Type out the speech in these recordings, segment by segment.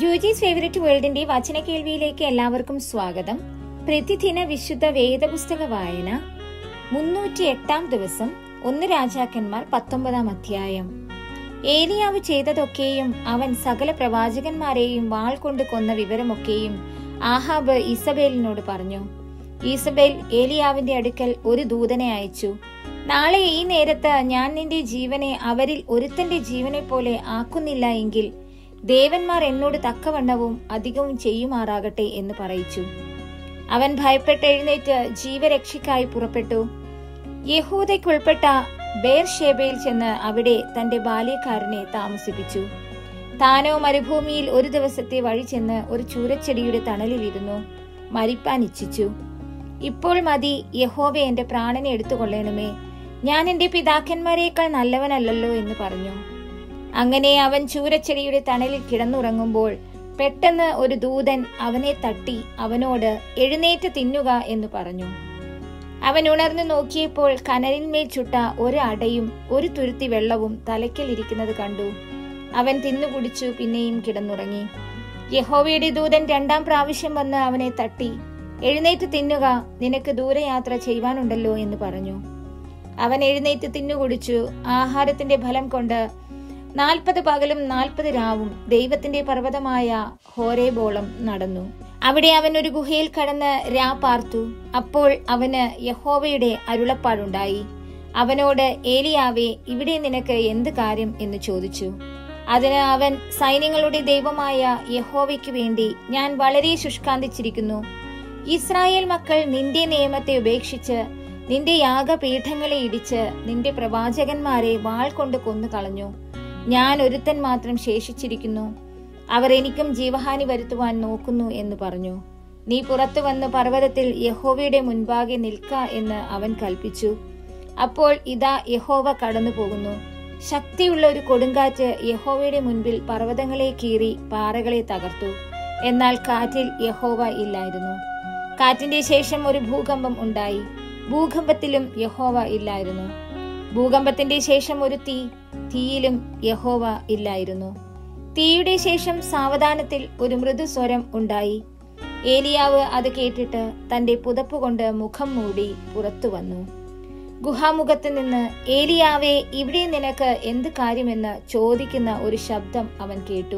ജൂജീസ് favourite വേൾഡിന്റെ വചന കേൾവിയിലേക്ക് എല്ലാവർക്കും സ്വാഗതം പ്രതിദിന വിശുദ്ധ വേദപുസ്തക വായന മുന്നൂറ്റി എട്ടാം ദിവസം ഒന്ന് രാജാക്കന്മാർ പത്തൊമ്പതാം അധ്യായം ഏലിയാവ് ചെയ്തതൊക്കെയും അവൻ സകല പ്രവാചകന്മാരെയും വാൾ കൊണ്ട് കൊന്ന വിവരമൊക്കെയും ആഹാബ് ഇസബേലിനോട് പറഞ്ഞു ഈസബേൽ ഏലിയാവിന്റെ അടുക്കൽ ഒരു ദൂതനെ അയച്ചു നാളെ ഈ നേരത്ത് ഞാൻ നിന്റെ ജീവനെ അവരിൽ ഒരുത്തന്റെ ജീവനെ പോലെ ആക്കുന്നില്ല എങ്കിൽ ദേവന്മാർ എന്നോട് തക്കവണ്ണവും അധികവും ചെയ്യുമാറാകട്ടെ എന്ന് പറയിച്ചു അവൻ ഭയപ്പെട്ട് എഴുന്നേറ്റ് ജീവരക്ഷയ്ക്കായി പുറപ്പെട്ടു യഹൂദയ്ക്കുൾപ്പെട്ട ബേർഷേബയിൽ ചെന്ന് അവിടെ തന്റെ ബാല്യക്കാരനെ താമസിപ്പിച്ചു താനോ മരുഭൂമിയിൽ ഒരു ദിവസത്തെ വഴി ചെന്ന് ഒരു ചൂരച്ചെടിയുടെ തണലിലിരുന്നു മരിപ്പാൻ ഇച്ഛിച്ചു ഇപ്പോൾ മതി യഹോവ എന്റെ പ്രാണനെ എടുത്തുകൊള്ളണമേ ഞാൻ എന്റെ പിതാക്കന്മാരെക്കാൾ നല്ലവനല്ലല്ലോ എന്ന് പറഞ്ഞു അങ്ങനെ അവൻ ചൂരച്ചെടിയുടെ തണലിൽ കിടന്നുറങ്ങുമ്പോൾ പെട്ടെന്ന് ഒരു ദൂതൻ അവനെ തട്ടി അവനോട് എഴുന്നേറ്റ് തിന്നുക എന്ന് പറഞ്ഞു അവൻ ഉണർന്നു നോക്കിയപ്പോൾ കനലിന്മേൽ ചുട്ട ഒരു അടയും ഒരു തുരുത്തി വെള്ളവും തലയ്ക്കലിരിക്കുന്നത് കണ്ടു അവൻ തിന്നുകുടിച്ചു പിന്നെയും കിടന്നുറങ്ങി യഹോവയുടെ ദൂതൻ രണ്ടാം പ്രാവശ്യം വന്ന് അവനെ തട്ടി എഴുന്നേറ്റ് തിന്നുക നിനക്ക് ദൂരയാത്ര ചെയ്യുവാനുണ്ടല്ലോ എന്ന് പറഞ്ഞു അവൻ എഴുന്നേറ്റ് തിന്നുകുടിച്ചു ആഹാരത്തിന്റെ ഫലം കൊണ്ട് നാൽപ്പത് പകലും നാൽപ്പത് രാവും ദൈവത്തിന്റെ പർവ്വതമായ ഹോരേബോളം നടന്നു അവിടെ അവൻ ഒരു ഗുഹയിൽ കടന്ന് രാ പാർത്തു അപ്പോൾ അവന് യഹോവയുടെ അരുളപ്പാടുണ്ടായി അവനോട് ഏലിയാവേ ഇവിടെ നിനക്ക് എന്ത് കാര്യം എന്ന് ചോദിച്ചു അതിന് അവൻ സൈന്യങ്ങളുടെ ദൈവമായ യഹോവയ്ക്ക് വേണ്ടി ഞാൻ വളരെ ശുഷ്കാന്തിച്ചിരിക്കുന്നു ഇസ്രായേൽ മക്കൾ നിന്റെ നിയമത്തെ ഉപേക്ഷിച്ച് നിന്റെ യാഗപീഠങ്ങളെ ഇടിച്ച് നിന്റെ പ്രവാചകന്മാരെ വാൾ കൊണ്ട് കൊന്നു കളഞ്ഞു ഞാൻ ഒരുത്തൻ മാത്രം ശേഷിച്ചിരിക്കുന്നു അവർ എനിക്കും ജീവഹാനി വരുത്തുവാൻ നോക്കുന്നു എന്ന് പറഞ്ഞു നീ പുറത്തു വന്ന് പർവ്വതത്തിൽ യഹോവയുടെ മുൻപാകെ നിൽക്ക എന്ന് അവൻ കൽപ്പിച്ചു അപ്പോൾ ഇതാ യഹോവ കടന്നു പോകുന്നു ശക്തിയുള്ള ഒരു കൊടുങ്കാറ്റ് യഹോവയുടെ മുൻപിൽ പർവ്വതങ്ങളെ കീറി പാറകളെ തകർത്തു എന്നാൽ കാറ്റിൽ യഹോവ ഇല്ലായിരുന്നു കാറ്റിന്റെ ശേഷം ഒരു ഭൂകമ്പം ഉണ്ടായി ഭൂകമ്പത്തിലും യഹോവ ഇല്ലായിരുന്നു ഭൂകമ്പത്തിന്റെ ശേഷം ഒരു തീ തീയിലും യഹോവ ഇല്ലായിരുന്നു തീയുടെ ശേഷം സാവധാനത്തിൽ ഒരു മൃദുസ്വരം ഉണ്ടായി ഏലിയാവ് അത് കേട്ടിട്ട് തന്റെ പുതപ്പ് കൊണ്ട് മുഖം മൂടി പുറത്തു വന്നു ഗുഹാമുഖത്ത് നിന്ന് ഏലിയാവെ ഇവിടെ നിനക്ക് എന്ത് കാര്യമെന്ന് ചോദിക്കുന്ന ഒരു ശബ്ദം അവൻ കേട്ടു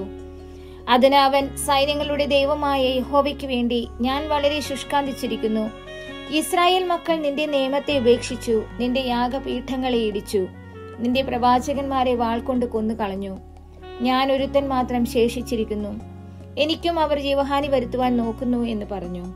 അതിന് അവൻ സൈന്യങ്ങളുടെ ദൈവമായ യഹോവയ്ക്ക് വേണ്ടി ഞാൻ വളരെ ശുഷ്കാന്തിച്ചിരിക്കുന്നു ഇസ്രായേൽ മക്കൾ നിന്റെ നിയമത്തെ ഉപേക്ഷിച്ചു നിന്റെ യാഗപീഠങ്ങളെ ഇടിച്ചു നിന്റെ പ്രവാചകന്മാരെ വാൾ കൊണ്ട് കൊന്നു കളഞ്ഞു ഞാൻ ഒരുത്തൻ മാത്രം ശേഷിച്ചിരിക്കുന്നു എനിക്കും അവർ ജീവഹാനി വരുത്തുവാൻ നോക്കുന്നു എന്ന് പറഞ്ഞു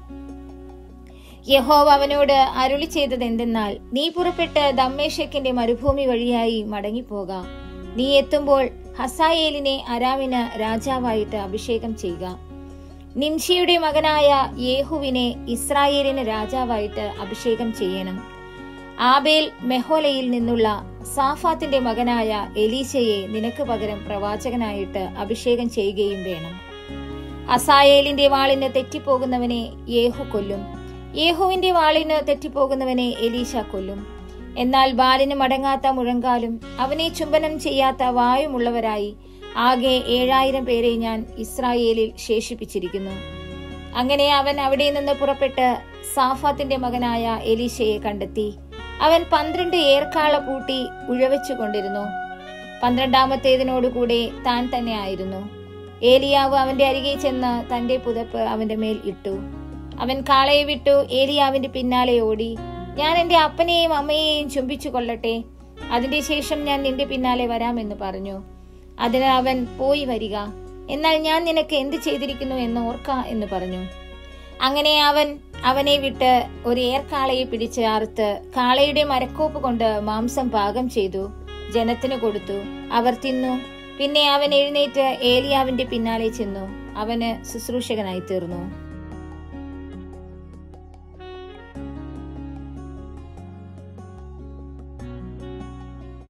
യഹോവ അവനോട് അരുളി ചെയ്തത് എന്തെന്നാൽ നീ പുറപ്പെട്ട് ദമ്മേശക്കിന്റെ മരുഭൂമി വഴിയായി മടങ്ങിപ്പോക നീ എത്തുമ്പോൾ ഹസായേലിനെ അരാമിന് രാജാവായിട്ട് അഭിഷേകം ചെയ്യുക നിംഷിയുടെ മകനായ യേഹുവിനെ ഇസ്രായേലിന് രാജാവായിട്ട് അഭിഷേകം ചെയ്യണം ആബേൽ മെഹോലയിൽ നിന്നുള്ള സാഫാത്തിന്റെ മകനായ എലീശയെ നിനക്ക് പകരം പ്രവാചകനായിട്ട് അഭിഷേകം ചെയ്യുകയും വേണം അസായേലിന്റെ വാളിന് തെറ്റിപ്പോകുന്നവനെ യേഹു കൊല്ലും യേഹുവിന്റെ വാളിന് തെറ്റിപ്പോകുന്നവനെ എലീശ കൊല്ലും എന്നാൽ ബാലിന് മടങ്ങാത്ത മുഴങ്കാലും അവനെ ചുംബനം ചെയ്യാത്ത വായുമുള്ളവരായി ആകെ ഏഴായിരം പേരെ ഞാൻ ഇസ്രായേലിൽ ശേഷിപ്പിച്ചിരിക്കുന്നു അങ്ങനെ അവൻ അവിടെ നിന്ന് പുറപ്പെട്ട് സാഫാത്തിന്റെ മകനായ എലീശയെ കണ്ടെത്തി അവൻ പന്ത്രണ്ട് ഏർക്കാള പൂട്ടി ഉഴവച്ചു കൊണ്ടിരുന്നു പന്ത്രണ്ടാമത്തേതിനോടുകൂടെ താൻ തന്നെ ആയിരുന്നു ഏലിയാവ് അവന്റെ അരികെ ചെന്ന് തന്റെ പുതപ്പ് അവന്റെ മേൽ ഇട്ടു അവൻ കാളയെ വിട്ടു ഏലിയാവിന്റെ പിന്നാലെ ഓടി ഞാൻ എന്റെ അപ്പനെയും അമ്മയെയും ചുംബിച്ചു കൊള്ളട്ടെ അതിന്റെ ശേഷം ഞാൻ നിന്റെ പിന്നാലെ വരാമെന്ന് പറഞ്ഞു അതിന് അവൻ പോയി വരിക എന്നാൽ ഞാൻ നിനക്ക് എന്ത് ചെയ്തിരിക്കുന്നു എന്ന് ഓർക്ക എന്ന് പറഞ്ഞു അങ്ങനെ അവൻ അവനെ വിട്ട് ഒരു ഏർക്കാളയെ പിടിച്ച് അറുത്ത് കാളയുടെ മരക്കോപ്പ് കൊണ്ട് മാംസം പാകം ചെയ്തു ജനത്തിന് കൊടുത്തു അവർ തിന്നു പിന്നെ അവൻ എഴുന്നേറ്റ് ഏലിയാവിന്റെ പിന്നാലെ ചെന്നു അവന് ശുശ്രൂഷകനായി തീർന്നു